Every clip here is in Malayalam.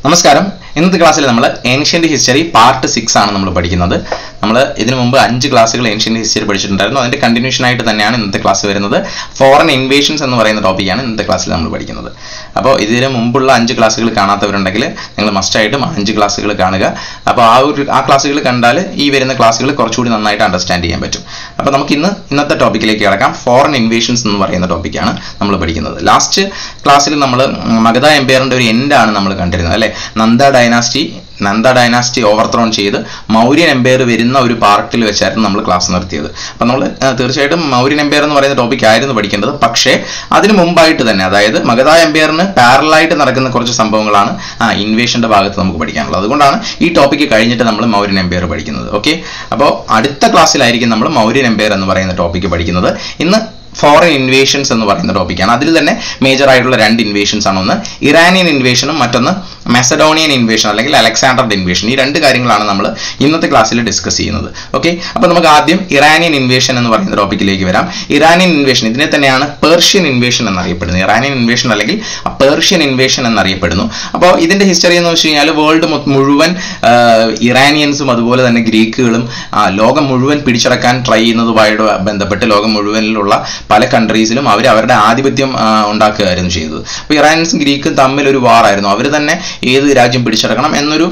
നമസ്കാരം ഇന്നത്തെ ക്ലാസ്സിൽ നമ്മൾ ഏൻഷ്യന്റ് ഹിസ്റ്ററി പാർട്ട് സിക്സ് ആണ് നമ്മൾ പഠിക്കുന്നത് നമ്മൾ ഇതിനു മുമ്പ് അഞ്ച് ക്ലാസ്സുകൾ ഏൻഷ്യന്റ് ഹിസ്റ്ററി പഠിച്ചിട്ടുണ്ടായിരുന്നു അതിന്റെ കണ്ടിന്യൂഷൻ ആയിട്ട് തന്നെയാണ് ഇന്നത്തെ ക്ലാസ് വരുന്നത് ഫോറിൻ ഇൻവേഷൻസ് എന്ന് പറയുന്ന ടോപ്പിക്കാണ് ഇന്നത്തെ ക്ലാസ്സിൽ നമ്മൾ പഠിക്കുന്നത് അപ്പോൾ ഇതിന് മുമ്പുള്ള അഞ്ച് ക്ലാസ്സുകൾ കാണാത്തവരുണ്ടെങ്കിൽ നിങ്ങൾ മസ്റ്റായിട്ടും അഞ്ച് ക്ലാസ്സുകൾ കാണുക അപ്പോൾ ആ ഒരു ആ ക്ലാസ്സുകൾ കണ്ടാൽ ഈ വരുന്ന ക്ലാസ്സുകൾ കുറച്ചുകൂടി നന്നായിട്ട് അണ്ടർസ്റ്റാൻഡ് ചെയ്യാൻ പറ്റും അപ്പോൾ നമുക്ക് ഇന്ന് ഇന്നത്തെ ടോപ്പിക്കിലേക്ക് കിടക്കാം ഫോറിൻ ഇൻവേഷൻസ് എന്ന് പറയുന്ന ടോപ്പിക്കാണ് നമ്മൾ പഠിക്കുന്നത് ലാസ്റ്റ് ക്ലാസ്സിൽ നമ്മൾ മഗധ എംപയറിന്റെ ഒരു എൻഡ് ആണ് നമ്മൾ കണ്ടിരുന്നത് അല്ലെ Nanda dynasty Nanda dynasty overthrown ചെയ്ത് മൗര്യൻ എംപയർ വരുന്ന ഒരു പാർട്ടിൽ വെച്ചായിരുന്നു നമ്മൾ ക്ലാസ് നിർത്തിയത് അപ്പം നമ്മൾ തീർച്ചയായിട്ടും മൗര്യൻ എംപയർ എന്ന് പറയുന്ന ടോപ്പിക് ആയിരുന്നു പഠിക്കേണ്ടത് പക്ഷേ അതിന് മുമ്പായിട്ട് തന്നെ അതായത് മഗധ എംപയറിന് പാരലായിട്ട് നടക്കുന്ന കുറച്ച് സംഭവങ്ങളാണ് ആ ഇൻവേഷന്റെ ഭാഗത്ത് നമുക്ക് പഠിക്കാനുള്ളത് അതുകൊണ്ടാണ് ഈ ടോപ്പിക്ക് കഴിഞ്ഞിട്ട് നമ്മൾ മൗര്യൻ എംപയർ പഠിക്കുന്നത് ഓക്കെ അപ്പോൾ അടുത്ത ക്ലാസ്സിലായിരിക്കും നമ്മൾ മൗര്യൻ എംപയർ എന്ന് പറയുന്ന ടോപ്പിക്ക് പഠിക്കുന്നത് ഇന്ന് ഫോറിൻ ഇൻവേഷൻസ് എന്ന് പറയുന്ന ടോപ്പിക്കാണ് അതിൽ തന്നെ മേജർ ആയിട്ടുള്ള രണ്ട് ഇൻവേഷൻസ് ആണ് ഒന്ന് ഇറാനിയൻ ഇൻവേഷനും മറ്റൊന്ന് മെസഡോണിയൻ ഇൻവേഷൻ അല്ലെങ്കിൽ അലക്സാണ്ടറുടെ ഇൻവേഷൻ ഈ രണ്ട് കാര്യങ്ങളാണ് നമ്മൾ ഇന്നത്തെ ക്ലാസ്സിൽ ഡിസ്കസ് ചെയ്യുന്നത് ഓക്കെ അപ്പോൾ നമുക്ക് ആദ്യം ഇറാനിയൻ ഇൻവേഷൻ എന്ന് പറയുന്ന ടോപ്പിക്കിലേക്ക് വരാം ഇറാനിയൻ ഇൻവേഷൻ ഇതിനെ തന്നെയാണ് പേർഷ്യൻ ഇൻവേഷൻ എന്നറിയപ്പെടുന്നത് ഇറാനിയൻ ഇൻവേഷൻ അല്ലെങ്കിൽ പേർഷ്യൻ ഇൻവേഷൻ എന്നറിയപ്പെടുന്നു അപ്പോൾ ഇതിന്റെ ഹിസ്റ്ററി എന്ന് വെച്ച് കഴിഞ്ഞാൽ വേൾഡ് മുഴുവൻ ഇറാനിയൻസും അതുപോലെ തന്നെ ഗ്രീക്കുകളും ലോകം മുഴുവൻ പിടിച്ചടക്കാൻ ട്രൈ ചെയ്യുന്നതുമായിട്ട് ബന്ധപ്പെട്ട് ലോകം മുഴുവനിലുള്ള പല കൺട്രീസിലും അവർ അവരുടെ ആധിപത്യം ഉണ്ടാക്കുകയായിരുന്നു ചെയ്തത് അപ്പോൾ ഇറാനിയൻസും ഗ്രീക്കും തമ്മിൽ ഒരു വാറായിരുന്നു അവർ തന്നെ ഏത് രാജ്യം പിടിച്ചടക്കണം എന്നൊരു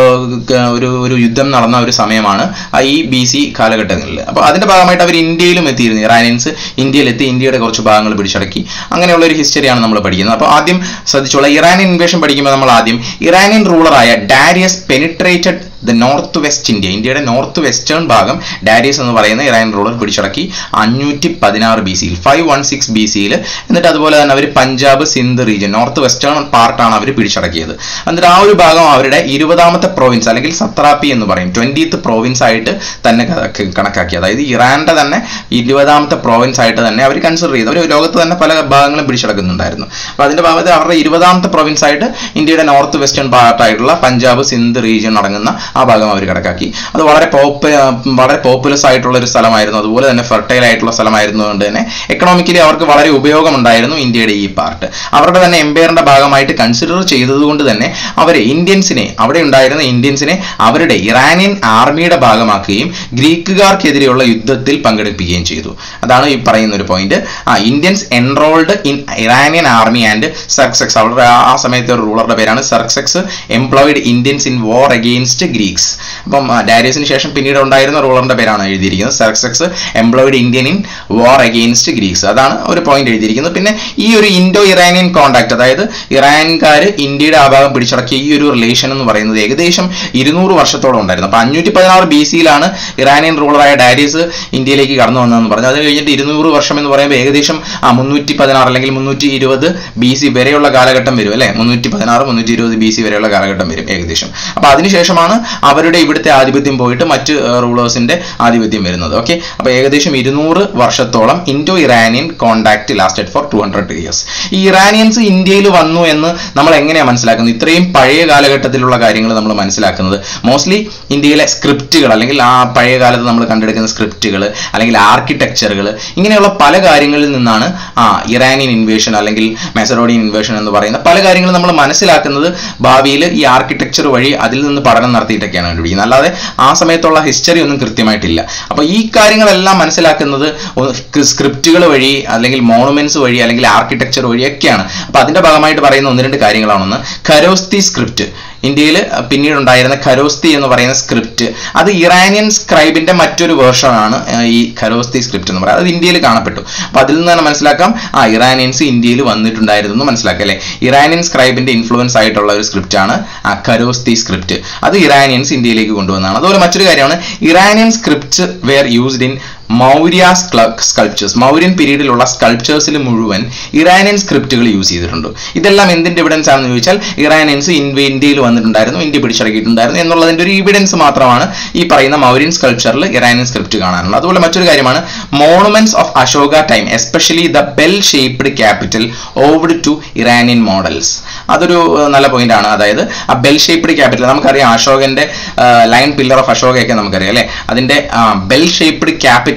ഒരു ഒരു യുദ്ധം നടന്ന ഒരു സമയമാണ് ഈ ബി സി കാലഘട്ടങ്ങളിൽ അപ്പോൾ അതിന്റെ ഭാഗമായിട്ട് അവർ ഇന്ത്യയിലും എത്തിയിരുന്നു ഇറാനിയൻസ് ഇന്ത്യയിലെത്തി ഇന്ത്യയുടെ കുറച്ച് ഭാഗങ്ങൾ പിടിച്ചടക്കി അങ്ങനെയുള്ള ഒരു ഹിസ്റ്ററിയാണ് നമ്മൾ പഠിക്കുന്നത് അപ്പോൾ ആദ്യം ശ്രദ്ധിച്ചോളാം ഇറാനിയൻ ഇൻവേഷൻ പഠിക്കുമ്പോൾ നമ്മൾ ആദ്യം ഇറാനിയൻ റൂളറായ Darius penetrated the north west India ഇന്ത്യയുടെ നോർത്ത് വെസ്റ്റേൺ ഭാഗം ഡാരിയസ് എന്ന് പറയുന്ന ഇറാൻ റൂളർ പിടിച്ചടക്കി അഞ്ഞൂറ്റി പതിനാറ് ബി സിയിൽ ഫൈവ് വൺ സിക്സ് ബി സിയിൽ എന്നിട്ട് അതുപോലെ തന്നെ അവർ Punjab Sindh region north western പാർട്ടാണ് അവർ പിടിച്ചടക്കിയത് എന്നിട്ട് ആ ഒരു ഭാഗം അവരുടെ ഇരുപതാമത്തെ പ്രോവിൻസ് അല്ലെങ്കിൽ സത്രാപ്പി എന്ന് പറയും ട്വന്റീത്ത് പ്രോവിൻസ് ആയിട്ട് തന്നെ കണക്കാക്കി അതായത് ഇറാന്റെ തന്നെ ഇരുപതാമത്തെ പ്രോവിൻസ് ആയിട്ട് തന്നെ അവർ കൺസിഡർ ചെയ്തു അവർ ലോകത്ത് തന്നെ പല ഭാഗങ്ങളും പിടിച്ചടക്കുന്നുണ്ടായിരുന്നു അപ്പൊ അതിന്റെ ഭാഗത്ത് അവരുടെ ഇരുപതാമത്തെ പ്രോവിൻസ് ആയിട്ട് ഇന്ത്യയുടെ നോർത്ത് വെസ്റ്റേൺ പാർട്ടായിട്ടുള്ള പഞ്ചാബ് സിന്ധ് റീജിയൻ അടങ്ങുന്ന ആ ഭാഗം അവർ കണക്കാക്കി അത് വളരെ പോപ്പ വളരെ പോപ്പുലസ് ആയിട്ടുള്ള ഒരു സ്ഥലമായിരുന്നു അതുപോലെ തന്നെ ഫെർട്ടൈൽ ആയിട്ടുള്ള സ്ഥലമായിരുന്നു കൊണ്ട് തന്നെ എക്കണോമിക്കലി അവർക്ക് വളരെ ഉപയോഗമുണ്ടായിരുന്നു ഇന്ത്യയുടെ ഈ പാർട്ട് അവരുടെ തന്നെ എംപയറിന്റെ ഭാഗമായിട്ട് കൺസിഡർ ചെയ്തതുകൊണ്ട് തന്നെ അവരെ ഇന്ത്യൻസിനെ അവിടെ ഉണ്ടായിരുന്ന ഇന്ത്യൻസിനെ അവരുടെ ഇറാനിയൻ ആർമിയുടെ ഭാഗമാക്കുകയും ഗ്രീക്കുകാർക്കെതിരെയുള്ള യുദ്ധത്തിൽ പങ്കെടുപ്പിക്കുകയും ചെയ്തു അതാണ് ഈ പറയുന്ന ഒരു പോയിന്റ് ആ Indians enrolled in Iranian army and Xerxes അവരുടെ ആ സമയത്തെ ഒരു റൂളറുടെ പേരാണ് Xerxes employed Indians in war against Greeks അപ്പം ഡാരിയസിന് ശേഷം പിന്നീട് ഉണ്ടായിരുന്ന റൂളറിന്റെ പേരാണ് എഴുതിയിരിക്കുന്നത് Xerxes employed Indian in war against Greeks അതാണ് ഒരു പോയിന്റ് എഴുതിയിരിക്കുന്നത് പിന്നെ ഈ ഒരു ഇൻഡോ ഇറാനിയൻ കോണ്ടാക്ട് അതായത് ഇറാൻകാർ ഇന്ത്യയുടെ ആ ഭാഗം പിടിച്ചടക്കിയ ഈ ഒരു റിലേഷൻ എന്ന് പറയുന്നത് ഏകദേശം ഇരുന്നൂറ് വർഷത്തോളം ഉണ്ടായിരുന്നു അപ്പൊ അഞ്ഞൂറ്റി പതിനാറ് ബി സിയിലാണ് ഇറാനിയൻ റൂളറായ ഡാരിയസ് ഇന്ത്യയിലേക്ക് കടന്നു വന്നതെന്ന് പറഞ്ഞു അത് കഴിഞ്ഞിട്ട് ഇരുന്നൂറ് വർഷം എന്ന് പറയുമ്പോൾ ഏകദേശം ആ മുന്നൂറ്റി പതിനാറ് അല്ലെങ്കിൽ മുന്നൂറ്റി ഇരുപത് ബി സി വരെയുള്ള കാലഘട്ടം വരും അല്ലെ മുന്നൂറ്റി പതിനാറ് മുന്നൂറ്റി ഇരുപത് ബി സി വരെയുള്ള കാലഘട്ടം വരും ഏകദേശം അപ്പൊ അതിനുശേഷമാണ് അവരുടെ ഇവിടുത്തെ ആധിപത്യം പോയിട്ട് മറ്റ് റൂളേഴ്സിന്റെ ആധിപത്യം വരുന്നത് ഓക്കെ അപ്പൊ ഏകദേശം ഇരുന്നൂറ് വർഷത്തോളം Indo Iranian contact lasted for two hundred years ഈ ഇറാനിയൻസ് ഇന്ത്യയിൽ വന്നു എന്ന് നമ്മൾ എങ്ങനെയാണ് മനസ്സിലാക്കുന്നത് ഇത്രയും പഴയ കാലഘട്ടത്തിലുള്ള കാര്യങ്ങൾ നമ്മൾ മനസ്സിലാക്കുന്നത് മോസ്റ്റ്ലി ഇന്ത്യയിലെ സ്ക്രിപ്റ്റുകൾ അല്ലെങ്കിൽ ആ പഴയ കാലത്ത് നമ്മൾ കണ്ടെടുക്കുന്ന സ്ക്രിപ്റ്റുകൾ അല്ലെങ്കിൽ ആർക്കിടെക്ചറുകൾ ഇങ്ങനെയുള്ള പല കാര്യങ്ങളിൽ നിന്നാണ് ആ ഇറാനിയൻ ഇൻവേഷൻ അല്ലെങ്കിൽ മെസറോഡിയൻ ഇൻവേഷൻ എന്ന് പറയുന്ന പല കാര്യങ്ങളും നമ്മൾ മനസ്സിലാക്കുന്നത് ഭാവിയിൽ ഈ ആർക്കിടെക്ചർ വഴി അതിൽ നിന്ന് പഠനം നടത്തിയിട്ടൊക്കെയാണ് കണ്ടുപിടിക്കുന്നത് അല്ലാതെ ആ സമയത്തുള്ള ഹിസ്റ്ററി ഒന്നും കൃത്യമായിട്ടില്ല അപ്പോൾ ഈ കാര്യങ്ങളെല്ലാം മനസ്സിലാക്കുന്നത് സ്ക്രിപ്റ്റുകൾ വഴി അല്ലെങ്കിൽ മോണുമെന്റ്സ് വഴി അല്ലെങ്കിൽ ആർക്കിടെക്ചർ വഴിയൊക്കെയാണ് അപ്പോൾ അതിന്റെ ഭാഗമായിട്ട് പറയുന്ന ഒന്ന് രണ്ട് കാര്യങ്ങളാണെന്ന് ഖരോസ്തി സ്ക്രിപ്റ്റ് ഇന്ത്യയിൽ പിന്നീട് ഉണ്ടായിരുന്ന ഖരോസ്തി എന്ന് പറയുന്ന സ്ക്രിപ്റ്റ് അത് ഇറാനിയൻ സ്ക്രൈബിന്റെ മറ്റൊരു വേർഷനാണ് ഈ ഖരോസ്തി സ്ക്രിപ്റ്റ് എന്ന് പറയുന്നത് അത് ഇന്ത്യയിൽ കാണപ്പെട്ടു അപ്പൊ അതിൽ നിന്ന് തന്നെ മനസ്സിലാക്കാം ആ ഇറാനിയൻസ് ഇന്ത്യയിൽ വന്നിട്ടുണ്ടായിരുന്നു എന്ന് മനസ്സിലാക്കാം അല്ലെ ഇറാനിയൻ സ്ക്രൈബിന്റെ ഇൻഫ്ലുവൻസ് ആയിട്ടുള്ള ഒരു സ്ക്രിപ്റ്റ് ആണ് ആ ഖരോസ്തി സ്ക്രിപ്റ്റ് അത് ഇറാനിയൻസ് ഇന്ത്യയിലേക്ക് കൊണ്ടുവന്നതാണ് അതുപോലെ മറ്റൊരു കാര്യമാണ് Iranian script were used in Maurya sculptures Mauryan പീരീഡിലുള്ള സ്കൾപ്ചേഴ്സിൽ മുഴുവൻ ഇറാനിയൻ സ്ക്രിപ്റ്റുകൾ യൂസ് ചെയ്തിട്ടുണ്ട് ഇതെല്ലാം എന്തിന്റെ എവിഡൻസ് ആണെന്ന് ചോദിച്ചാൽ ഇറാനിയൻസ് ഇന്ത്യയിൽ വന്നിട്ടുണ്ടായിരുന്നു ഇന്ത്യ പിടിച്ചടക്കിയിട്ടുണ്ടായിരുന്നു എന്നുള്ളതിന്റെ ഒരു എവിഡൻസ് മാത്രമാണ് ഈ പറയുന്ന മൗര്യൻ സ്കൾപ്ചറിൽ ഇറാനിയൻ സ്ക്രിപ്റ്റ് കാണാനുള്ളത് അതുപോലെ മറ്റൊരു കാര്യമാണ് monuments of Ashoka time especially the bell shaped capital owed to Iranian models അതൊരു നല്ല പോയിന്റ് ആണ് അതായത് ആ ബെൽ ഷേപ്ഡ് ക്യാപിറ്റൽ നമുക്കറിയാം അശോകന്റെ ലൈൻ പില്ലർ ഓഫ് അശോകയൊക്കെ നമുക്കറിയാം അല്ലെ അതിന്റെ ബെൽ ഷേപ്ഡ് ക്യാപിറ്റൽ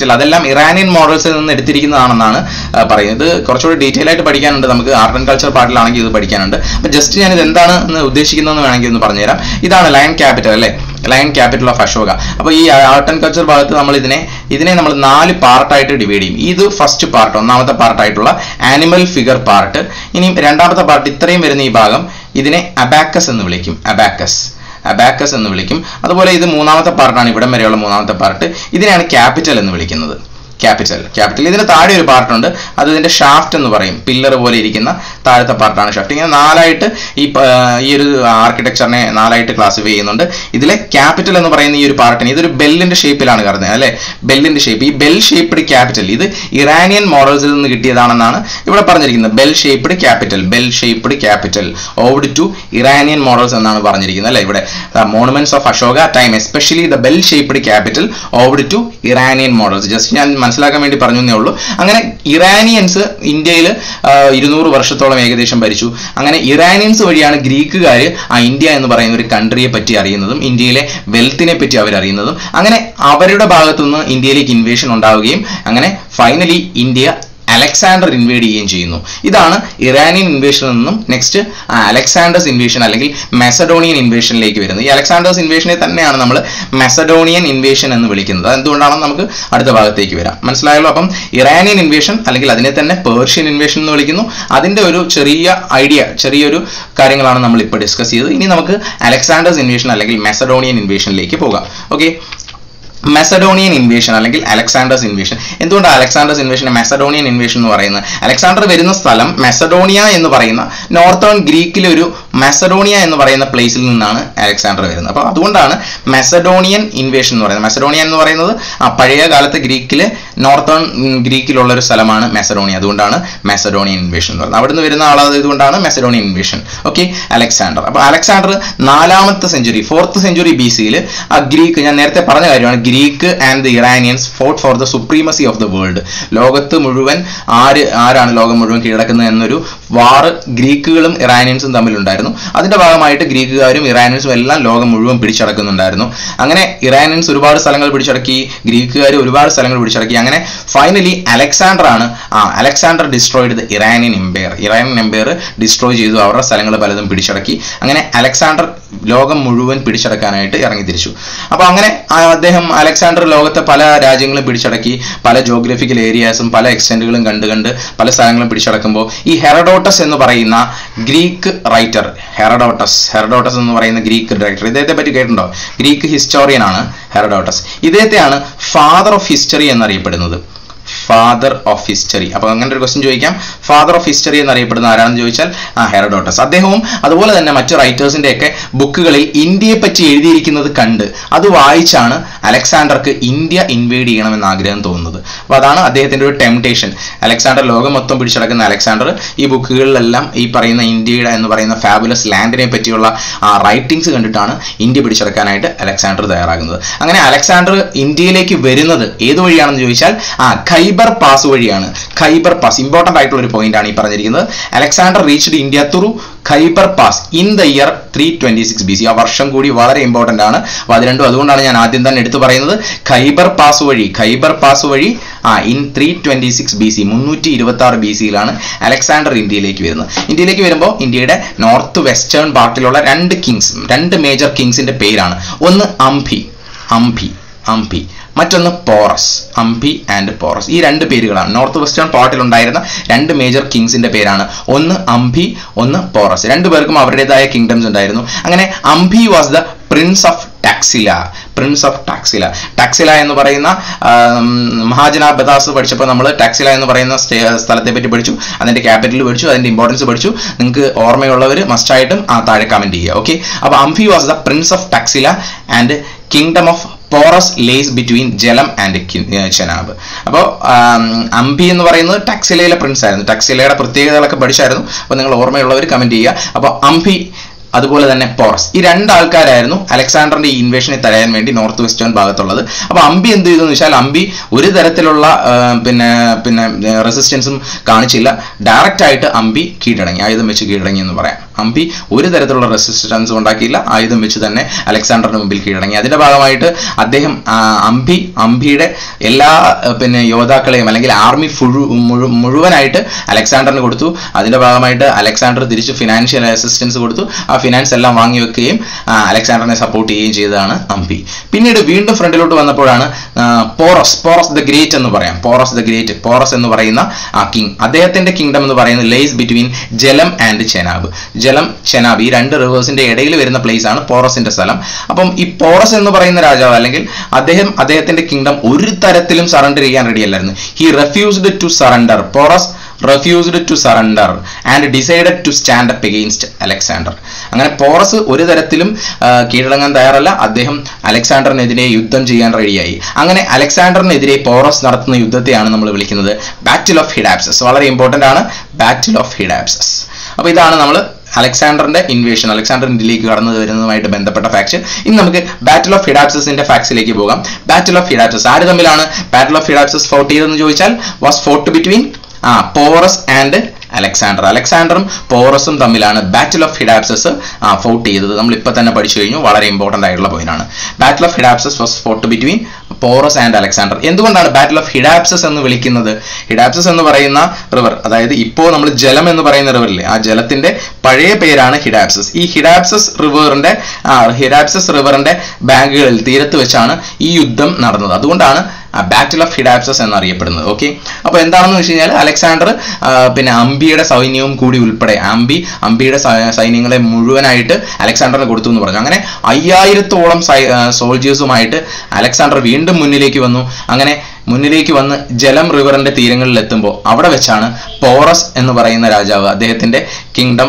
ക്യാപിറ്റൽ അതെല്ലാം ഇറാനിയൻ മോഡൽസിൽ നിന്ന് എടുത്തിരിക്കുന്നതാണെന്നാണ് ആ, പറയുന്നത് ഇത് കുറച്ചുകൂടി ഡീറ്റെയിൽ ആയിട്ട് പഠിക്കാനുണ്ട് നമുക്ക് ആർട്ട് ആൻഡ് കൾച്ചർ പാർട്ടിലാണെങ്കിൽ ഇത് പഠിക്കാനുണ്ട് അപ്പൊ ജസ്റ്റ് ഞാൻ ഇത് എന്താണ് എന്ന് ഉദ്ദേശിക്കുന്നതെന്ന് വേണമെങ്കിൽ ഒന്ന് പറഞ്ഞുതരാം ഇതാണ് ലയൺ ക്യാപിറ്റൽ അല്ലേ ലയൺ ക്യാപിറ്റൽ ഓഫ് അശോക അപ്പോൾ ഈ ആർട്ട് ആൻഡ് കൾച്ചർ ഭാഗത്ത് നമ്മൾ ഇതിനെ ഇതിനെ നമ്മൾ നാല് പാർട്ടായിട്ട് ഡിവൈഡ് ചെയ്യും ഇത് ഫസ്റ്റ് പാർട്ട് ഒന്നാമത്തെ പാർട്ടായിട്ടുള്ള ആനിമൽ ഫിഗർ പാർട്ട് ഇനി രണ്ടാമത്തെ പാർട്ട് ഇത്രയും വരുന്ന ഈ ഭാഗം ഇതിനെ അബാക്കസ് എന്ന് വിളിക്കും അബാക്കസ് അബാക്കസ് എന്ന് വിളിക്കും അതുപോലെ ഇത് മൂന്നാമത്തെ പാർട്ടാണ് ഇവിടം വരെയുള്ള മൂന്നാമത്തെ പാർട്ട് ഇതിനെയാണ് ക്യാപിറ്റൽ എന്ന് വിളിക്കുന്നത് ക്യാപിറ്റൽ ക്യാപിറ്റൽ ഇതിന് താഴെ ഒരു പാർട്ടുണ്ട് അത് ഇതിന്റെ ഷാഫ്റ്റ് എന്ന് പറയും പില്ലർ പോലെ ഇരിക്കുന്ന താഴത്തെ പാർട്ടാണ് ഷാഫ്റ്റ് ഇങ്ങനെ നാലായിട്ട് ഈ പ- ഈ ഒരു ആർക്കിടെക്ചറിനെ നാലായിട്ട് ക്ലാസിഫൈ ചെയ്യുന്നുണ്ട് ഇതിലെ ക്യാപിറ്റൽ എന്ന് പറയുന്ന ഈ ഒരു പാർട്ടിന് ഇതൊരു ബെല്ലിന്റെ ഷേപ്പിലാണ് കരുതുന്നത് അല്ലെ ബെല്ലിന്റെ ഷേപ്പ് ഈ ബെൽ ഷേപ്ഡ് ക്യാപിറ്റൽ ഇത് ഇറാനിയൻ മോഡൽസിൽ നിന്ന് കിട്ടിയതാണെന്നാണ് ഇവിടെ പറഞ്ഞിരിക്കുന്നത് bell shaped capital bell shaped capital owed to Iranian models എന്നാണ് പറഞ്ഞിരിക്കുന്നത് അല്ലെ ഇവിടെ monuments of Ashoka time especially the bell shaped capital owed to Iranian models just ഞാൻ മനസ്സിലാക്കാൻ വേണ്ടി പറഞ്ഞു എന്നേ ഉള്ളൂ അങ്ങനെ ഇറാനിയൻസ് ഇന്ത്യയിൽ ഇരുന്നൂറ് വർഷത്തോളം ഏകദേശം ഭരിച്ചു അങ്ങനെ ഇറാനിയൻസ് വഴിയാണ് ഗ്രീക്കുകാർ ആ ഇന്ത്യ എന്ന് പറയുന്ന ഒരു കൺട്രിയെ പറ്റി അറിയുന്നതും ഇന്ത്യയിലെ വെൽത്തിനെ പറ്റി അവർ അറിയുന്നതും അങ്ങനെ അവരുടെ ഭാഗത്തുനിന്ന് ഇന്ത്യയിലേക്ക് ഇൻവേഷൻ ഉണ്ടാവുകയും അങ്ങനെ ഫൈനലി ഇന്ത്യ അലക്സാണ്ടർ ഇൻവേഡ് ചെയ്യുകയും ചെയ്യുന്നു ഇതാണ് ഇറാനിയൻ ഇൻവേഷനിൽ നിന്നും നെക്സ്റ്റ് അലക്സാണ്ടേഴ്സ് ഇൻവേഷൻ അല്ലെങ്കിൽ മെസഡോണിയൻ ഇൻവേഷനിലേക്ക് വരുന്നത് ഈ അലക്സാണ്ടേഴ്സ് ഇൻവേഷനെ തന്നെയാണ് നമ്മൾ മെസഡോണിയൻ ഇൻവേഷൻ എന്ന് വിളിക്കുന്നത് അത് എന്തുകൊണ്ടാണെന്ന് നമുക്ക് അടുത്ത ഭാഗത്തേക്ക് വരാം മനസ്സിലായല്ലോ അപ്പം ഇറാനിയൻ ഇൻവേഷൻ അല്ലെങ്കിൽ അതിനെ തന്നെ പേർഷ്യൻ ഇൻവേഷൻ എന്ന് വിളിക്കുന്നു അതിന്റെ ഒരു ചെറിയ ഐഡിയ ചെറിയൊരു കാര്യങ്ങളാണ് നമ്മൾ ഇപ്പോൾ ഡിസ്കസ് ചെയ്തത് ഇനി നമുക്ക് അലക്സാണ്ടേഴ്സ് ഇൻവേഷൻ അല്ലെങ്കിൽ മെസഡോണിയൻ ഇൻവേഷനിലേക്ക് പോകാം ഓക്കെ മെസഡോണിയൻ ഇൻവേഷൻ അല്ലെങ്കിൽ അലക്സാണ്ടേഴ്സ് ഇൻവേഷൻ എന്തുകൊണ്ടാണ് അലക്സാണ്ടേഴ്സ് ഇൻവേഷൻ മെസഡോണിയൻ ഇൻവേഷൻ എന്ന് പറയുന്നത് അലക്സാണ്ടർ വരുന്ന സ്ഥലം മെസഡോണിയ എന്ന് പറയുന്ന നോർത്തേൺ ഗ്രീക്കിലെ ഒരു മെസഡോണിയ എന്ന് പറയുന്ന പ്ലേസിൽ നിന്നാണ് അലക്സാണ്ടർ വരുന്നത് അപ്പോൾ അതുകൊണ്ടാണ് മെസഡോണിയൻ ഇൻവേഷൻ എന്ന് പറയുന്നത് മെസഡോണിയ എന്ന് പറയുന്നത് ആ പഴയ കാലത്ത് ഗ്രീക്കിലെ നോർത്തേൺ ഗ്രീക്കിലുള്ള ഒരു സ്ഥലമാണ് മെസഡോണിയ അതുകൊണ്ടാണ് മെസഡോണിയൻ ഇൻവേഷൻ എന്ന് പറയുന്നത് അവിടുന്ന് വരുന്ന ആളായതുകൊണ്ടാണ് മെസഡോണിയൻ ഇൻവേഷൻ ഓക്കെ അലക്സാണ്ടർ അപ്പോൾ അലക്സാണ്ടർ നാലാമത്തെ സെഞ്ചുറി ഫോർത്ത് സെഞ്ചുറി ബി സിയിൽ ആ ഗ്രീക്ക് ഞാൻ നേരത്തെ പറഞ്ഞ കാര്യമാണ് Greek and the Iranians fought for the supremacy of the world ലോകത്ത് മുഴുവൻ ആര് ആരാണ് ലോകം മുഴുവൻ കീഴടക്കുന്നത് എന്നൊരു വാർ ഗ്രീക്കുകളും ഇറാനിയൻസും തമ്മിലുണ്ടായിരുന്നു അതിന്റെ ഭാഗമായിട്ട് ഗ്രീക്കുകാരും ഇറാനിയൻസും എല്ലാം ലോകം മുഴുവൻ പിടിച്ചടക്കുന്നുണ്ടായിരുന്നു അങ്ങനെ ഇറാനിയൻസ് ഒരുപാട് സ്ഥലങ്ങൾ പിടിച്ചടക്കി ഗ്രീക്കുകാർ ഒരുപാട് സ്ഥലങ്ങൾ പിടിച്ചടക്കി അങ്ങനെ ഫൈനലി അലക്സാണ്ടർ ആണ് ആ Alexander destroyed the Iranian empire Iranian empire destroy ചെയ്തു അവരുടെ സ്ഥലങ്ങൾ പലതും പിടിച്ചടക്കി അങ്ങനെ അലക്സാണ്ടർ ലോകം മുഴുവൻ പിടിച്ചടക്കാനായിട്ട് ഇറങ്ങി തിരിച്ചു അപ്പോൾ അങ്ങനെ ആ അദ്ദേഹം അലക്സാണ്ടർ ലോകത്തെ പല രാജ്യങ്ങളും പിടിച്ചടക്കി പല ജോഗ്രഫിക്കൽ ഏരിയാസും പല എക്സ്റ്റെൻറ്റുകളും കണ്ട് കണ്ട് പല സ്ഥലങ്ങളും പിടിച്ചടക്കുമ്പോൾ ഈ ഹെറഡോട്ടസ് എന്ന് പറയുന്ന ഗ്രീക്ക് റൈറ്റർ ഹെറഡോട്ടസ് ഹെറഡോട്ടസ് എന്ന് പറയുന്ന ഗ്രീക്ക് റൈറ്റർ ഇദ്ദേഹത്തെ പറ്റി കേട്ടിട്ടുണ്ടോ ഗ്രീക്ക് ഹിസ്റ്റോറിയൻ ആണ് ഹെറഡോട്ടസ് ഇദ്ദേഹത്തെയാണ് ഫാദർ ഓഫ് ഹിസ്റ്ററി എന്നറിയപ്പെടുന്നത് ഫാദർ ഓഫ് ഹിസ്റ്ററി അപ്പൊ അങ്ങനെ ഒരു ക്വസ്റ്റ്യൻ ചോദിക്കാം ഫാദർ ഓഫ് ഹിസ്റ്ററി എന്നറിയപ്പെടുന്ന ആരാണെന്ന് ചോദിച്ചാൽ ആ ഹെറഡോട്ടസ് അദ്ദേഹവും അതുപോലെ തന്നെ മറ്റു റൈറ്റേഴ്സിന്റെ ഒക്കെ ബുക്കുകളിൽ ഇന്ത്യയെ പറ്റി എഴുതിയിരിക്കുന്നത് കണ്ട് അത് വായിച്ചാണ് അലക്സാണ്ടർക്ക് ഇന്ത്യ ഇൻവേഡ് ചെയ്യണമെന്ന് ആഗ്രഹം തോന്നുന്നത് അപ്പൊ അതാണ് അദ്ദേഹത്തിന്റെ ഒരു ടെംപ്ടേഷൻ അലക്സാണ്ടർ ലോകം മൊത്തം പിടിച്ചടക്കുന്ന അലക്സാണ്ടർ ഈ ബുക്കുകളിലെല്ലാം ഈ പറയുന്ന ഇന്ത്യയുടെ എന്ന് പറയുന്ന ഫാബുലസ് ലാൻഡിനെ പറ്റിയുള്ള ആ റൈറ്റിംഗ്സ് കണ്ടിട്ടാണ് ഇന്ത്യ പിടിച്ചെടുക്കാനായിട്ട് അലക്സാണ്ടർ തയ്യാറാകുന്നത് അങ്ങനെ അലക്സാണ്ടർ ഇന്ത്യയിലേക്ക് വരുന്നത് ഏത് വഴിയാണെന്ന് ചോദിച്ചാൽ ആ ഖൈബർ പാസ് വഴിയാണ് ഖൈബർ പാസ് ഇമ്പോർട്ടന്റ് ആയിട്ടുള്ള ഒരു പോയിന്റ് ആണ് ഈ പറഞ്ഞിരിക്കുന്നത് Alexander reached India through Khyber pass in the year three twenty six B C ആ വർഷം കൂടി വളരെ ഇമ്പോർട്ടന്റ് ആണ് അപ്പൊ അത് രണ്ടും അതുകൊണ്ടാണ് ഞാൻ ആദ്യം തന്നെ എടുത്തു പറയുന്നത് ഖൈബർ പാസ് വഴി ഖൈബർ പാസ് വഴി ആ in three twenty six B C മുന്നൂറ്റി ഇരുപത്തി ആറ് ബി സിയിലാണ് അലക്സാണ്ടർ ഇന്ത്യയിലേക്ക് വരുന്നത് ഇന്ത്യയിലേക്ക് വരുമ്പോൾ ഇന്ത്യയുടെ നോർത്ത് വെസ്റ്റേൺ പാർട്ടിലുള്ള രണ്ട് കിങ്സ് രണ്ട് മേജർ കിങ്സിന്റെ പേരാണ് ഒന്ന് അംഭി അംഭി അംഭി മറ്റൊന്ന് പോറസ് അംപി ആൻഡ് പോറസ് ഈ രണ്ട് പേരുകളാണ് നോർത്ത് വെസ്റ്റേൺ പാർട്ടിൽ ഉണ്ടായിരുന്ന രണ്ട് മേജർ കിങ്സിന്റെ പേരാണ് ഒന്ന് അംപി ഒന്ന് പോറസ് രണ്ടു പേർക്കും അവരുടേതായ കിങ്ഡംസ് ഉണ്ടായിരുന്നു അങ്ങനെ Ambhi was the prince of Taxila prince of Taxila Taxila എന്ന് പറയുന്ന ആം, മഹാജന ബദാസ് പഠിച്ചപ്പോൾ നമ്മൾ ടാക്സില എന്ന് പറയുന്ന സ്റ്റേ- സ്ഥലത്തെ പറ്റി പഠിച്ചു അതിന്റെ ക്യാപിറ്റൽ പഠിച്ചു അതിന്റെ ഇമ്പോർട്ടൻസ് പഠിച്ചു നിങ്ങൾക്ക് ഓർമ്മയുള്ളവർ മസ്റ്റായിട്ടും ആ താഴെ കമന്റ് ചെയ്യുക ഓക്കെ അപ്പോൾ അംഫി was the prince of ടാക്സില and kingdom of porous lace between Jhelum and Chenab അപ്പോൾ അംബി എന്ന് പറയുന്നത് ടാക്സിലയിലെ പ്രിൻസ് ആയിരുന്നു ടാക്സിലയുടെ പ്രത്യേകതകളൊക്കെ പഠിച്ചായിരുന്നു അപ്പോൾ നിങ്ങൾ ഓർമ്മയുള്ളവർ കമന്റ് ചെയ്യുക അപ്പോൾ അംബി അതുപോലെ തന്നെ പോറസ് ഈ രണ്ട് ആൾക്കാരായിരുന്നു അലക്സാണ്ടറിന്റെ ഈ ഇൻവേഷനെ തടയാൻ വേണ്ടി നോർത്ത് വെസ്റ്റേൺ ഭാഗത്തുള്ളത് അപ്പൊ അമ്പി എന്ത് ചെയ്തു എന്ന് വെച്ചാൽ അമ്പി ഒരു തരത്തിലുള്ള ആ, പിന്നെ പിന്നെ റെസിസ്റ്റൻസും കാണിച്ചില്ല ഡയറക്റ്റ് ആയിട്ട് അമ്പി കീഴടങ്ങി ആയുധം വെച്ച് കീഴടങ്ങി എന്ന് പറയാം അംബി ഒരു തരത്തിലുള്ള റെസിസ്റ്റൻസ് ഉണ്ടാക്കിയില്ല ആയുധം വെച്ച് തന്നെ അലക്സാണ്ടറിന് മുമ്പിൽ കീഴടങ്ങി അതിന്റെ ഭാഗമായിട്ട് അദ്ദേഹം ആ, അംബി അംബിയുടെ എല്ലാ ആ, പിന്നെ യോദ്ധാക്കളെയും അല്ലെങ്കിൽ ആർമി ഫുഴു മുഴു മുഴുവനായിട്ട് അലക്സാണ്ടറിന് കൊടുത്തു അതിന്റെ ഭാഗമായിട്ട് അലക്സാണ്ടർ തിരിച്ച് ഫിനാൻഷ്യൽ അസിസ്റ്റൻസ് കൊടുത്തു ആ ഫിനാൻസ് എല്ലാം വാങ്ങി വെക്കുകയും ആ, അലക്സാണ്ടറിനെ സപ്പോർട്ട് ചെയ്യുകയും ചെയ്തതാണ് അംബി പിന്നീട് വീണ്ടും ഫ്രണ്ടിലോട്ട് വന്നപ്പോഴാണ് ആ, പോറസ് പോറസ് ദ ഗ്രേറ്റ് എന്ന് പറയാം പോറസ് ദ ഗ്രേറ്റ് പോറസ് എന്ന് പറയുന്ന ആ കിങ് അദ്ദേഹത്തിന്റെ കിങ്ഡം എന്ന് പറയുന്നത് lies between Jhelum and Chenab Jhelum Chenab ഈ രണ്ട് റിവേഴ്സിന്റെ ഇടയിൽ വരുന്ന പ്ലേസ് ആണ് പോറസിന്റെ സ്ഥലം അപ്പം ഈ പോറസ് എന്ന് പറയുന്ന രാജാവ് അല്ലെങ്കിൽ അദ്ദേഹം അദ്ദേഹത്തിന്റെ കിങ്ഡം ഒരു തരത്തിലും സറണ്ടർ ചെയ്യാൻ റെഡി അല്ലായിരുന്നു he refused to surrender Porus refused to surrender and decided to stand up against Alexander അങ്ങനെ പോറസ് ഒരു തരത്തിലും ആ, കീഴടങ്ങാൻ തയ്യാറല്ല അദ്ദേഹം അലക്സാണ്ടറിനെതിരെ യുദ്ധം ചെയ്യാൻ റെഡിയായി അങ്ങനെ അലക്സാണ്ടറിനെതിരെ പോറസ് നടത്തുന്ന യുദ്ധത്തെയാണ് നമ്മൾ വിളിക്കുന്നത് ബാറ്റിൽ ഓഫ് ഹിഡാപ്സസ് വളരെ ഇമ്പോർട്ടന്റ് ആണ് ബാറ്റിൽ ഓഫ് ഹിഡാപ്സസ് അപ്പൊ ഇതാണ് നമ്മൾ അലക്സാണ്ടറിന്റെ ഇൻവേഷൻ അലക്സാണ്ടർ ഇന്ത്യയിലേക്ക് കടന്നു വരുന്നതുമായിട്ട് ബന്ധപ്പെട്ട ഫാക്ട് ഇനി നമുക്ക് ബാറ്റിൽ ഓഫ് ഹിഡാപ്സസിന്റെ ഫാക്സിലേക്ക് പോകാം ബാറ്റിൽ ഓഫ് ഹിഡാപ്സസ് ആര് തമ്മിലാണ് ബാറ്റിൽ ഓഫ് ഹിഡാപ്സസ് ഫോർട്ട് ചെയ്തതെന്ന് ചോദിച്ചാൽ വാസ് ഫോർട്ട് ബിറ്റ്വീൻ ആ പോറസ് ആൻഡ് അലക്സാണ്ടർ അലക്സാണ്ടറും പോറസും തമ്മിലാണ് ബാറ്റിൽ ഓഫ് ഹിഡാപ്സസ് ഫോർട്ട് ചെയ്തത് നമ്മൾ ഇപ്പൊ തന്നെ പഠിച്ചു കഴിഞ്ഞു വളരെ ഇമ്പോർട്ടന്റ് ആയിട്ടുള്ള പോയിന്റ് ആണ് battle of Hydaspes was fought between Porus and Alexander എന്തുകൊണ്ടാണ് ബാറ്റിൽ ഓഫ് ഹിഡാപ്സസ് എന്ന് വിളിക്കുന്നത് ഹിഡാപ്സസ് എന്ന് പറയുന്ന റിവർ അതായത് ഇപ്പോൾ നമ്മൾ ജലം എന്ന് പറയുന്ന റിവറില്ലേ ആ ജലത്തിന്റെ പഴയ പേരാണ് ഹിഡാപ്സസ് ഈ ഹിഡാപ്സസ് റിവറിന്റെ ഹിഡാപ്സസ് റിവറിന്റെ ബാങ്കുകളിൽ തീരത്ത് വെച്ചാണ് ഈ യുദ്ധം നടന്നത് അതുകൊണ്ടാണ് ബാറ്റിൽ ഓഫ് ഹിഡാപ്സസ് എന്നറിയപ്പെടുന്നത് ഓക്കെ അപ്പോൾ എന്താണെന്ന് വെച്ച് കഴിഞ്ഞാൽ അലക്സാണ്ടർ ആ, പിന്നെ അംബിയുടെ സൈന്യവും കൂടി ഉൾപ്പെടെ അംബി അംബിയുടെ സൈ- സൈന്യങ്ങളെ മുഴുവനായിട്ട് അലക്സാണ്ടറിന് കൊടുത്തു എന്ന് പറഞ്ഞു അങ്ങനെ അയ്യായിരത്തോളം സോൾജേഴ്സുമായിട്ട് അലക്സാണ്ടർ വീണ്ടും മുന്നിലേക്ക് വന്നു അങ്ങനെ മുന്നിലേക്ക് വന്ന് ജലം റിവറിന്റെ തീരങ്ങളിൽ എത്തുമ്പോൾ അവിടെ വെച്ചാണ് പോറസ് എന്ന് പറയുന്ന രാജാവ് അദ്ദേഹത്തിന്റെ കിങ്ഡം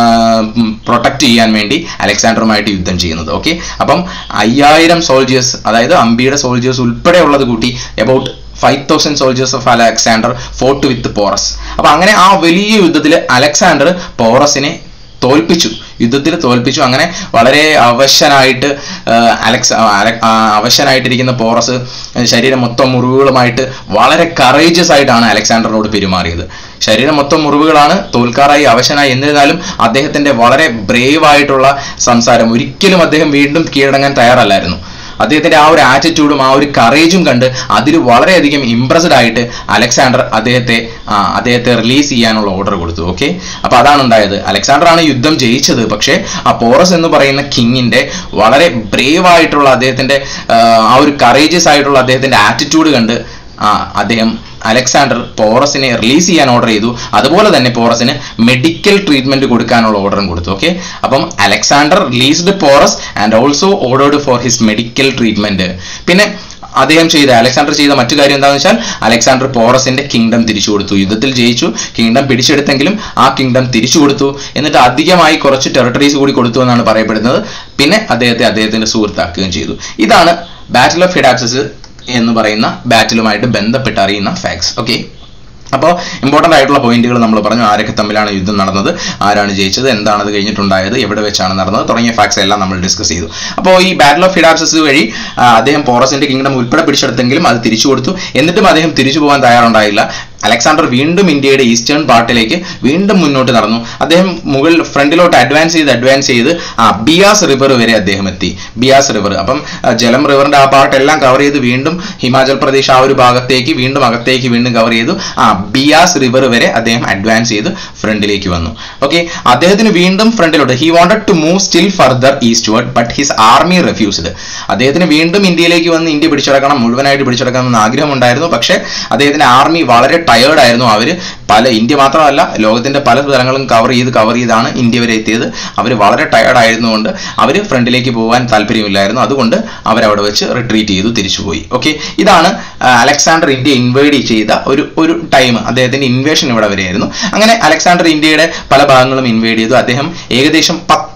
പ്രൊട്ടക്ട് ചെയ്യാൻ വേണ്ടി അലക്സാണ്ടറുമായിട്ട് യുദ്ധം ചെയ്യുന്നത് ഓക്കെ അപ്പം അയ്യായിരം സോൾജേഴ്സ് അതായത് അംബിയുടെ സോൾജേഴ്സ് ഉൾപ്പെടെ ഉള്ളത് കൂട്ടി about five thousand soldiers of Alexander fought with Porus അപ്പൊ അങ്ങനെ ആ വലിയ യുദ്ധത്തിൽ അലക്സാണ്ടർ പോറസിനെ തോൽപ്പിച്ചു യുദ്ധത്തിൽ തോൽപ്പിച്ചു അങ്ങനെ വളരെ അവശനായിട്ട് ആ, അലക്സ് ആ, അല- ആ, അവശനായിട്ടിരിക്കുന്ന പോറസ് ശരീരം മൊത്തം മുറിവുകളുമായിട്ട് വളരെ കറേജസ് ആയിട്ടാണ് അലക്സാണ്ടറിനോട് പെരുമാറിയത് ശരീരം മൊത്തം മുറിവുകളാണ് തോൽക്കാറായി അവശനായി എന്നിരുന്നാലും അദ്ദേഹത്തിന്റെ വളരെ ബ്രേവ് ആയിട്ടുള്ള സംസാരം ഒരിക്കലും അദ്ദേഹം വീണ്ടും കീഴടങ്ങാൻ തയ്യാറല്ലായിരുന്നു അദ്ദേഹത്തിന്റെ ആ ഒരു ആറ്റിറ്റ്യൂഡും ആ ഒരു കറേജും കണ്ട് അതിൽ വളരെയധികം ഇംപ്രസ്ഡ് ആയിട്ട് അലക്സാണ്ടർ അദ്ദേഹത്തെ ആ, അദ്ദേഹത്തെ റിലീസ് ചെയ്യാനുള്ള ഓർഡർ കൊടുത്തു ഓക്കെ അപ്പൊ അതാണ് ഉണ്ടായത് അലക്സാണ്ടർ ആണ് യുദ്ധം ജയിച്ചത് പക്ഷേ ആ പോറസ് എന്ന് പറയുന്ന കിങ്ങിന്റെ വളരെ ബ്രേവ് ആയിട്ടുള്ള അദ്ദേഹത്തിന്റെ ആ, ആ ഒരു കറേജിയസ് ആയിട്ടുള്ള അദ്ദേഹത്തിന്റെ ആറ്റിറ്റ്യൂഡ് കണ്ട് ആ അദ്ദേഹം അലക്സാണ്ടർ പോറസിനെ റിലീസ് ചെയ്യാൻ ഓർഡർ ചെയ്തു അതുപോലെ തന്നെ പോറസിന് മെഡിക്കൽ ട്രീറ്റ്മെന്റ് കൊടുക്കാനുള്ള ഓർഡറും കൊടുത്തു ഓക്കെ അപ്പം Alexander released Porus and also ordered for his medical treatment പിന്നെ അദ്ദേഹം ചെയ്ത അലക്സാണ്ടർ ചെയ്ത മറ്റു കാര്യം എന്താണെന്ന് വെച്ചാൽ അലക്സാണ്ടർ പോറസിന്റെ കിങ്ഡം തിരിച്ചു കൊടുത്തു യുദ്ധത്തിൽ ജയിച്ചു കിങ്ഡം പിടിച്ചെടുത്തെങ്കിലും ആ കിങ്ഡം തിരിച്ചു കൊടുത്തു എന്നിട്ട് അധികമായി കുറച്ച് ടെറിട്ടറീസ് കൂടി കൊടുത്തു എന്നാണ് പറയപ്പെടുന്നത് പിന്നെ അദ്ദേഹത്തെ അദ്ദേഹത്തിന്റെ സുഹൃത്താക്കുകയും ചെയ്തു ഇതാണ് ബാറ്റിൽ ഓഫ് ഹിഡാപ്സസ് എന്ന് പറയുന്ന ബാറ്റിലുമായിട്ട് ബന്ധപ്പെട്ട് അറിയുന്ന ഫാക്ട്സ് ഓക്കെ അപ്പോൾ ഇമ്പോർട്ടൻ്റ് ആയിട്ടുള്ള പോയിന്റുകൾ നമ്മൾ പറഞ്ഞു ആരൊക്കെ തമ്മിലാണ് യുദ്ധം നടന്നത് ആരാണ് ജയിച്ചത് എന്താണ് അത് കഴിഞ്ഞിട്ടുണ്ടായത് എവിടെ വെച്ചാണ് നടന്നത് തുടങ്ങിയ ഫാക്ട്സ് എല്ലാം നമ്മൾ ഡിസ്കസ് ചെയ്തു അപ്പോൾ ഈ ബാറ്റിൽ ഓഫ് ഹിഡാപ്സസ് വഴി ആ, അദ്ദേഹം പോറസിന്റെ കിങ്ഡം ഉൾപ്പെടെ പിടിച്ചെടുത്തെങ്കിലും അത് തിരിച്ചു കൊടുത്തു എന്നിട്ടും അദ്ദേഹം തിരിച്ചു പോകാൻ തയ്യാറുണ്ടായില്ല അലക്സാണ്ടർ വീണ്ടും ഇന്ത്യയുടെ ഈസ്റ്റേൺ പാർട്ടിലേക്ക് വീണ്ടും മുന്നോട്ട് നടന്നു അദ്ദേഹം മുകളിൽ ഫ്രണ്ടിലോട്ട് അഡ്വാൻസ് ചെയ്ത് അഡ്വാൻസ് ചെയ്ത് ആ ബിയാസ് റിവർ വരെ അദ്ദേഹം എത്തി ബിയാസ് റിവർ അപ്പം ആ, ജലം റിവറിന്റെ ആ പാർട്ട് എല്ലാം കവർ ചെയ്ത് വീണ്ടും ഹിമാചൽ പ്രദേശ് ആ ഒരു ഭാഗത്തേക്ക് വീണ്ടും അകത്തേക്ക് വീണ്ടും കവർ ചെയ്തു ആ ബിയാസ് റിവർ വരെ അദ്ദേഹം അഡ്വാൻസ് ചെയ്ത് ഫ്രണ്ടിലേക്ക് വന്നു ഓക്കെ അദ്ദേഹത്തിന് വീണ്ടും ഫ്രണ്ടിലോട്ട് he wanted to move still further eastward but his army refused അദ്ദേഹത്തിന് വീണ്ടും ഇന്ത്യയിലേക്ക് വന്ന് ഇന്ത്യ പിടിച്ചെടുക്കണം മുഴുവനായിട്ട് പിടിച്ചെടുക്കണം എന്ന് ആഗ്രഹമുണ്ടായിരുന്നു പക്ഷേ അദ്ദേഹത്തിന്റെ ആർമി വളരെ ടയേർഡ് ആയിരുന്നു അവര് പല ഇന്ത്യ മാത്രമല്ല ലോകത്തിന്റെ പല സ്ഥലങ്ങളും കവർ ചെയ്ത് കവർ ചെയ്താണ് ഇന്ത്യ വരെ എത്തിയത് അവർ വളരെ ടയേർഡ് ആയിരുന്നുകൊണ്ട് അവർ ഫ്രണ്ടിലേക്ക് പോകാൻ താല്പര്യമില്ലായിരുന്നു അതുകൊണ്ട് അവരവിടെ വെച്ച് റിട്രീറ്റ് ചെയ്തു തിരിച്ചുപോയി ഓക്കെ ഇതാണ് ആ, അലക്സാണ്ടർ ഇന്ത്യ ഇൻവൈഡ് ചെയ്ത ഒരു ഒരു ടൈം അദ്ദേഹത്തിന്റെ ഇൻവേഷൻ ഇവിടെ വരെയായിരുന്നു അങ്ങനെ അലക്സാണ്ടർ ഇന്ത്യയുടെ പല ഭാഗങ്ങളും ഇൻവൈഡ് ചെയ്തു അദ്ദേഹം ഏകദേശം പത്ത്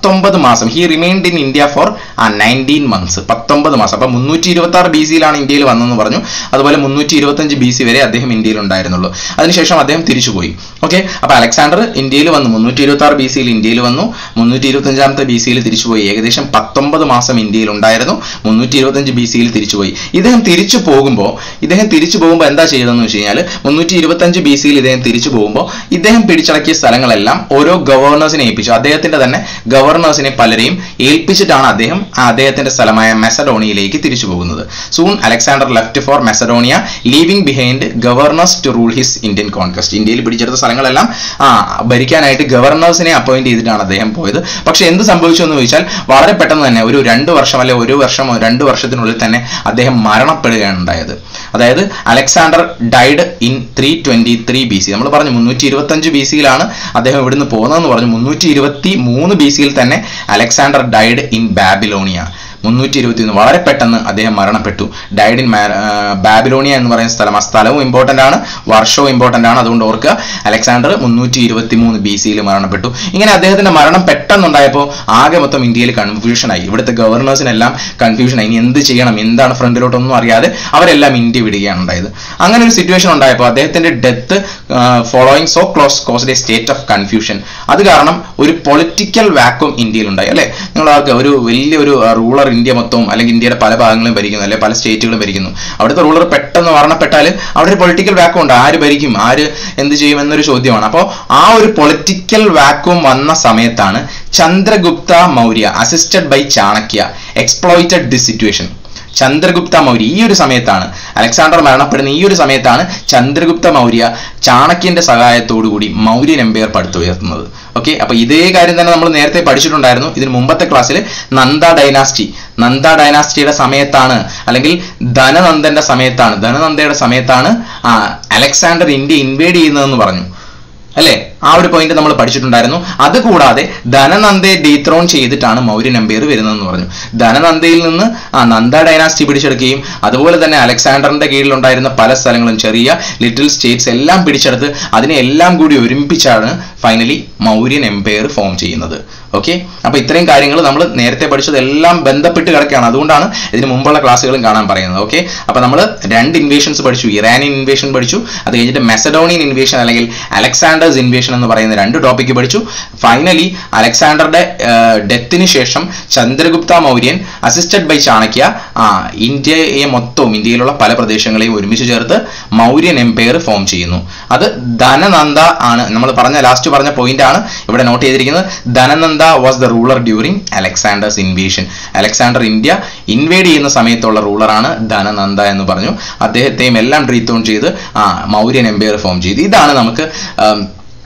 പത്തൊമ്പത് മാസം he remained in India for ആ നയൻറ്റീൻ മന്ത്സ് പത്തൊമ്പത് മാസം അപ്പൊ മുന്നൂറ്റി ഇരുപത്തി ആറ് ബി സിയിലാണ് ഇന്ത്യയിൽ വന്നെന്ന് പറഞ്ഞു അതുപോലെ മുന്നൂറ്റി ഇരുപത്തഞ്ച് ബി സി വരെ അദ്ദേഹം ഇന്ത്യയിൽ ഉണ്ടായിരുന്നുള്ളൂ അതിനുശേഷം അദ്ദേഹം തിരിച്ചുപോയി ഓക്കെ അപ്പൊ അലക്സാണ്ടർ ഇന്ത്യയിൽ വന്നു മുന്നൂറ്റി ഇരുപത്തി ആറ് ബി സിയിൽ ഇന്ത്യയിൽ വന്നു മുന്നൂറ്റി ഇരുപത്തി അഞ്ചാമത്തെ ബി സിയിൽ തിരിച്ചുപോയി ഏകദേശം പത്തൊമ്പത് മാസം ഇന്ത്യയിൽ ഉണ്ടായിരുന്നു മുന്നൂറ്റി ഇരുപത്തഞ്ച് ബി സിയിൽ തിരിച്ചുപോയി ഇദ്ദേഹം തിരിച്ചു പോകുമ്പോൾ ഇദ്ദേഹം തിരിച്ചു പോകുമ്പോൾ എന്താ ചെയ്തതെന്ന് വെച്ച് കഴിഞ്ഞാൽ മുന്നൂറ്റി ഇരുപത്തഞ്ച് ബി സിയിൽ ഇദ്ദേഹം തിരിച്ചു പോകുമ്പോൾ ഇദ്ദേഹം പിടിച്ചടക്കിയ സ്ഥലങ്ങളെല്ലാം ഓരോ ഗവർണേഴ്സിനെ ഏൽപ്പിച്ചു അദ്ദേഹത്തിന്റെ തന്നെ ഗവർണേഴ്സിനെ പലരെയും ഏൽപ്പിച്ചിട്ടാണ് അദ്ദേഹം ആ അദ്ദേഹത്തിന്റെ സ്ഥലമായ മെസഡോണിയയിലേക്ക് തിരിച്ചു പോകുന്നത് soon Alexander left for Macedonia leaving behind governors to rule his Indian conquest ഇന്ത്യയിൽ പിടിച്ചെടുത്ത സ്ഥലങ്ങളെല്ലാം ആ ഭരിക്കാനായിട്ട് ഗവർണേഴ്സിനെ അപ്പോയിന്റ് ചെയ്തിട്ടാണ് അദ്ദേഹം പോയത് പക്ഷെ എന്ത് സംഭവിച്ചു എന്ന് ചോദിച്ചാൽ വളരെ പെട്ടെന്ന് തന്നെ ഒരു രണ്ട് വർഷം അല്ലെ ഒരു വർഷമോ രണ്ട് വർഷത്തിനുള്ളിൽ തന്നെ അദ്ദേഹം മരണപ്പെടുകയാണ് ഉണ്ടായത് അതായത് Alexander died in three twenty three B C നമ്മൾ പറഞ്ഞു മുന്നൂറ്റി ഇരുപത്തഞ്ച് ബി സിയിലാണ് അദ്ദേഹം ഇവിടുന്ന് പോകുന്നതെന്ന് പറഞ്ഞു മുന്നൂറ്റി ഇരുപത്തി മൂന്ന് ബി സിയിൽ തന്നെ അലക്സാണ്ടർ ഡൈഡ് ഇൻ ബാബിലോണിയ മുന്നൂറ്റി ഇരുപത്തി ഒന്ന് വളരെ പെട്ടെന്ന് അദ്ദേഹം മരണപ്പെട്ടു ഡൈഡ് ഇൻ ബാബിലോണിയ എന്ന് പറയുന്ന സ്ഥലം ആ സ്ഥലവും ഇമ്പോർട്ടന്റ് ആണ് വർഷവും ഇമ്പോർട്ടന്റ് ആണ് അതുകൊണ്ട് ഓർക്കുക അലക്സാണ്ടർ മുന്നൂറ്റി ഇരുപത്തി മൂന്ന് ബി സിയിൽ മരണപ്പെട്ടു ഇങ്ങനെ അദ്ദേഹത്തിന്റെ മരണം പെട്ടെന്നുണ്ടായപ്പോൾ ആകെ മൊത്തം ഇന്ത്യയിൽ കൺഫ്യൂഷനായി ഇവിടുത്തെ ഗവർണേഴ്സിനെല്ലാം കൺഫ്യൂഷനായി ഇനി എന്ത് ചെയ്യണം എന്താണ് ഫ്രണ്ടിലോട്ടൊന്നും അറിയാതെ അവരെല്ലാം ഇന്ത്യ വിടുകയാണ് ഉണ്ടായത് അങ്ങനെ ഒരു സിറ്റുവേഷൻ ഉണ്ടായപ്പോൾ അദ്ദേഹത്തിന്റെ death following so close caused a state of confusion അത് കാരണം ഒരു പൊളിറ്റിക്കൽ വാക്വം ഇന്ത്യയിൽ ഉണ്ടായി അല്ലെ നിങ്ങൾ ആർക്ക് ഒരു വലിയൊരു റൂളർ ഇന്ത്യ മൊത്തവും അല്ലെങ്കിൽ ഇന്ത്യയുടെ പല ഭാഗങ്ങളും ഭരിക്കുന്നു അല്ലെങ്കിൽ പല സ്റ്റേറ്റുകളും ഭരിക്കുന്നു അവിടുത്തെ റൂളർ പെട്ടെന്ന് മരണപ്പെട്ടാൽ അവിടെ ഒരു പൊളിറ്റിക്കൽ വാക്വം ഉണ്ട് ആര് ഭരിക്കും ആര് എന്ത് ചെയ്യും എന്നൊരു ചോദ്യമാണ് അപ്പോൾ ആ ഒരു പൊളിറ്റിക്കൽ വാക്വം വന്ന സമയത്താണ് Chandragupta Maurya assisted by Chanakya exploited this situation Chandragupta Maurya ഈ ഒരു സമയത്താണ് അലക്സാണ്ടർ മരണപ്പെടുന്ന ഈ ഒരു സമയത്താണ് ചന്ദ്രഗുപ്ത മൗര്യ ചാണക്യന്റെ സഹായത്തോടു കൂടി മൗര്യൻ എംപയർ പടുത്തുയർത്തുന്നത് ഓക്കെ അപ്പൊ ഇതേ കാര്യം തന്നെ നമ്മൾ നേരത്തെ പഠിച്ചിട്ടുണ്ടായിരുന്നു ഇതിന് മുമ്പത്തെ ക്ലാസ്സിൽ നന്ദ ഡൈനാസ്റ്റി നന്ദ ഡൈനാസ്റ്റിയുടെ സമയത്താണ് അല്ലെങ്കിൽ ധനനന്ദന്റെ സമയത്താണ് ധനനന്ദയുടെ സമയത്താണ് ആ അലക്സാണ്ടർ ഇന്ത്യ ഇൻവേഡ് ചെയ്യുന്നതെന്ന് പറഞ്ഞു അല്ലേ ആ ഒരു പോയിന്റ് നമ്മൾ പഠിച്ചിട്ടുണ്ടായിരുന്നു അതുകൂടാതെ ധനനന്ദയെ ഡീത്രോൺ ചെയ്തിട്ടാണ് മൗര്യൻ എംപയർ വരുന്നതെന്ന് പറഞ്ഞു ധനനന്ദയിൽ നിന്ന് ആ നന്ദ ഡൈനാസ്റ്റി പിടിച്ചെടുക്കുകയും അതുപോലെ തന്നെ അലക്സാണ്ടറിന്റെ കീഴിലുണ്ടായിരുന്ന പല സ്ഥലങ്ങളും ചെറിയ ലിറ്റിൽ സ്റ്റേറ്റ്സ് എല്ലാം പിടിച്ചെടുത്ത് അതിനെ എല്ലാം കൂടി ഒരുമിപ്പിച്ചാണ് ഫൈനലി മൗര്യൻ എംപയർ ഫോം ചെയ്യുന്നത് ഓക്കെ അപ്പൊ ഇത്രയും കാര്യങ്ങൾ നമ്മൾ നേരത്തെ പഠിച്ചതെല്ലാം ബന്ധപ്പെട്ട് കിടക്കുകയാണ് അതുകൊണ്ടാണ് ഇതിന് മുമ്പുള്ള ക്ലാസ്സുകളും കാണാൻ പറയുന്നത് ഓക്കെ അപ്പൊ നമ്മൾ രണ്ട് ഇൻവേഷൻസ് പഠിച്ചു ഇറാനിയൻ ഇൻവേഷൻ പഠിച്ചു അത് കഴിഞ്ഞിട്ട് മെസഡോണിയൻ ഇൻവേഷൻ അല്ലെങ്കിൽ അലക്സാണ്ടേഴ്സ് ഇൻവേഷൻ എന്ന് പറയുന്ന രണ്ട് ടോപ്പിക്ക് പഠിച്ചു ഫൈനലി അലക്സാണ്ടറുടെ ഡെത്തിന് ശേഷം ചന്ദ്രഗുപ്ത മൗര്യൻ അസിസ്റ്റഡ് ബൈ ചാണക്യ ആ ഇന്ത്യയെ മൊത്തവും ഇന്ത്യയിലുള്ള പല പ്രദേശങ്ങളെയും ഒരുമിച്ച് ചേർത്ത് മൗര്യൻ എംപയർ ഫോം ചെയ്യുന്നു അത് ധനനന്ദ ആണ് നമ്മൾ പറഞ്ഞ ലാസ്റ്റ് പറഞ്ഞ പോയിന്റ് ആണ് ഇവിടെ നോട്ട് ചെയ്തിരിക്കുന്നത് Dhanananda was the ruler during Alexander's invasion Alexander India invade ചെയ്യുന്ന സമയത്തുള്ള റൂളറാണ് ധനനന്ദ എന്ന് പറഞ്ഞു അദ്ദേഹത്തെയും എല്ലാം ഡ്രീത്തോൺ ചെയ്ത് ആ മൗര്യൻ എംപയർ ഫോം ചെയ്തു ഇതാണ് നമുക്ക് ആം,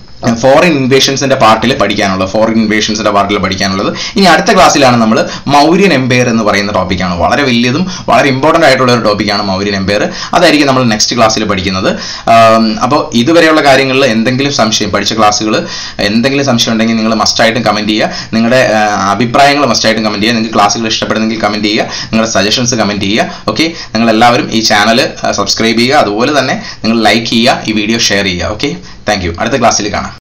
ഫോറിൻ ഇൻവേഷൻസിന്റെ പാർട്ടിൽ പഠിക്കാനുള്ളത് ഫോറിൻ ഇൻവേഷൻസിന്റെ പാർട്ടിൽ പഠിക്കാനുള്ളത് ഇനി അടുത്ത ക്ലാസ്സിലാണ് നമ്മൾ മൗര്യൻ എംപയർ എന്ന് പറയുന്ന ടോപ്പിക്കാണ് വളരെ വലിയതും വളരെ ഇമ്പോർട്ടന്റ് ആയിട്ടുള്ള ഒരു ടോപ്പിക്കാണ് മൗര്യൻ എംപയർ അതായിരിക്കും നമ്മൾ നെക്സ്റ്റ് ക്ലാസ്സിൽ പഠിക്കുന്നത് അപ്പോൾ ഇതുവരെയുള്ള കാര്യങ്ങളിൽ എന്തെങ്കിലും സംശയം പഠിച്ച ക്ലാസ്സുകൾ എന്തെങ്കിലും സംശയം ഉണ്ടെങ്കിൽ നിങ്ങൾ മസ്റ്റായിട്ടും കമന്റ് ചെയ്യുക നിങ്ങളുടെ ആ, അഭിപ്രായങ്ങൾ മസ്റ്റായിട്ടും കമന്റ് ചെയ്യുക നിങ്ങൾക്ക് ക്ലാസ്സുകൾ ഇഷ്ടപ്പെടുന്നെങ്കിൽ കമന്റ് ചെയ്യുക നിങ്ങളുടെ സജഷൻസ് കമന്റ് ചെയ്യുക ഓക്കെ നിങ്ങൾ എല്ലാവരും ഈ ചാനൽ സബ്സ്ക്രൈബ് ചെയ്യുക അതുപോലെ തന്നെ നിങ്ങൾ ലൈക്ക് ചെയ്യുക ഈ വീഡിയോ ഷെയർ ചെയ്യുക ഓക്കെ താങ്ക് യു അടുത്ത ക്ലാസ്സിൽ കാണാം